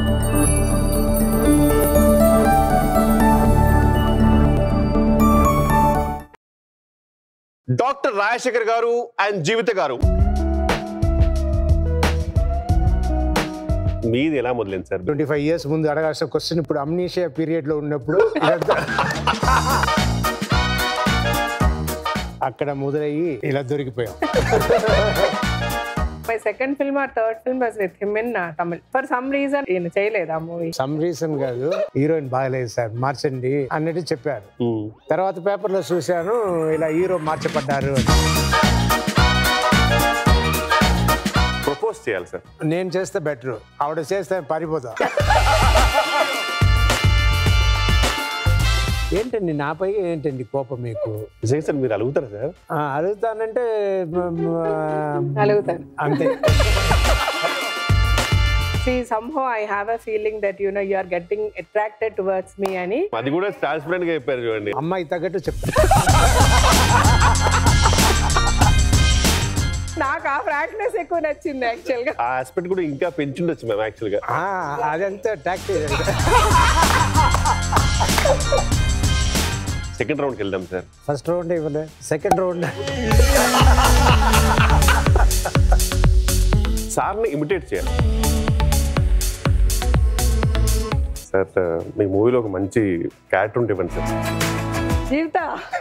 Doctor Rajasekhar గారు and జీవిత గారు మీది ఎలా మొదలైంది సార్ ట్వంటీ ఫైవ్ ఇయర్స్ ముందు అడగాల్సిన క్వశ్చన్ ఇప్పుడు అమ్నీషియా పీరియడ్ లో ఉన్నప్పుడు ఇదంతా అక్కడ మొదలయ్యి ఇలా దొరికిపోయాం my second film or third film was with him in Tamil for some reason ఈయన చేయలేదు ఆ మూవీ సమ్ రీజన్ కాదు హీరోయిన్ బాగలేదు సార్ మార్చండి అన్నట్టు చెప్పారు తర్వాత పేపర్లో చూశాను ఇలా హీరో మార్చబడ్డారు అని. ప్రపోజ్ చేయాలి సార్ నేను చేస్తే బెటర్ ఆవిడ చేస్తే పారిపోతా ఏంటండి నాపై ఏంటండి కోపం మీకు నిజంగా సార్ మీరు అడుగుతారా సార్ ఆ, అడుగుతానంటే మ- మ- అలుగుతాను అంతే See, somehow I have a feeling that you know you are getting attracted towards me అని అది కూడా ట్రాన్స్పరెంట్ గా చెప్పారు చూడండి అమ్మాయి తగ్గట్టు చెప్తా నాకు ఆ ఫ్రాంక్నెస్ ఎక్కువ నచ్చింది యాక్చువల్ గా ఆ ఆస్పెక్ట్ కూడా ఇంకా పెంచుండొచ్చు మ్యామ్ యాక్చువల్ గా ఆ, అదంతా టాక్టిక్ సెకండ్ రౌండ్కి వెళ్దాం సార్ ఫస్ట్ రౌండ్ ఇవ్వలే సెకండ్ రౌండ్ సార్ని ఇమిటేట్ చేయాలి సార్ మీ మూవీలో ఒక మంచి క్యారెక్టర్ ఉంటే ఇవ్వండి సార్ జీవిత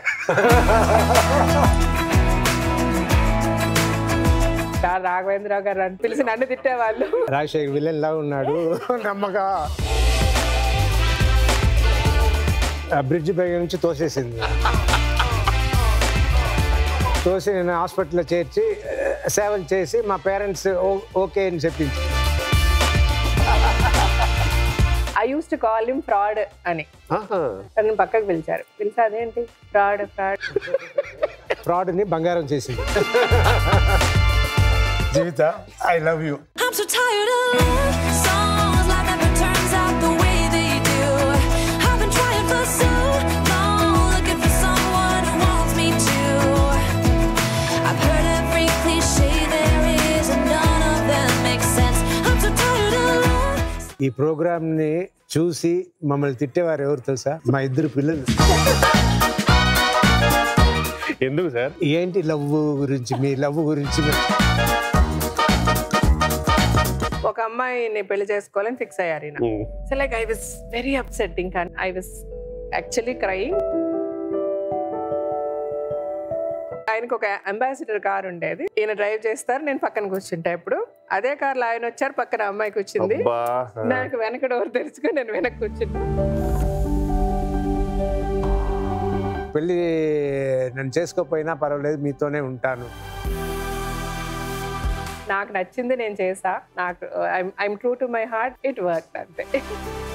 సార్ రాఘవేంద్రరావు గారు అని పిలిచి నన్ను తిట్టేవాళ్ళు రాజశేఖర్ విలన్ లా ఉన్నాడు నమ్మగా ఆ బ్రిడ్జ్ పై నుంచి తోసేసింది తోసి నేను హాస్పిటల్లో చేర్చి ఆ, సేవలు చేసి మా పేరెంట్స్ ఓకే అని చెప్పించి I use to call him fraud అని తనని పక్కకు పిలిచారు పిలిచి అదేంటి ఫ్రాడ్ ఫ్రాడ్ ఫ్రాడ్ని బంగారం చేసింది Jeevitha I love you I'm so tired of love songs. Life never turns out the way they do. I've been trying for so long, looking for someone who wants me to. I've heard every cliche there is, and none of them make sense. I'm so tired of love. ఈ ప్రోగ్రామ్ని చూసి మమ్మల్ని తిట్టేవారు ఎవరు తెలుసా మా ఇద్దరు పిల్లలు ఎందుకు సార్ ఏంటి లవ్ గురించి మీ లవ్ గురించి మీ- ఒక అమ్మాయిని పెళ్లి చేసుకోవాలని ఫిక్స్ అయ్యారు ఈయన Hmm. So like I was very upsetting I was actually crying ఆయనకు ఒక అంబాసిడర్ కార్ ఉండేది ఈయన డ్రైవ్ చేస్తారు నేను పక్కన కూర్చుంటా ఇప్పుడు అదే కార్లో ఆయన వచ్చారు పక్కన అమ్మాయి కూర్చుంది అబ్బా నాకు వెనక డోర్ తెరుచుకొని నేను వెనక కూర్చున్నా పెళ్ళి నన్ను చేసుకోకపోయినా పర్వాలేదు మీతోనే ఉంటాను నాకు నచ్చింది నేను చేసా నాకు I'm true to my heart it work అంతే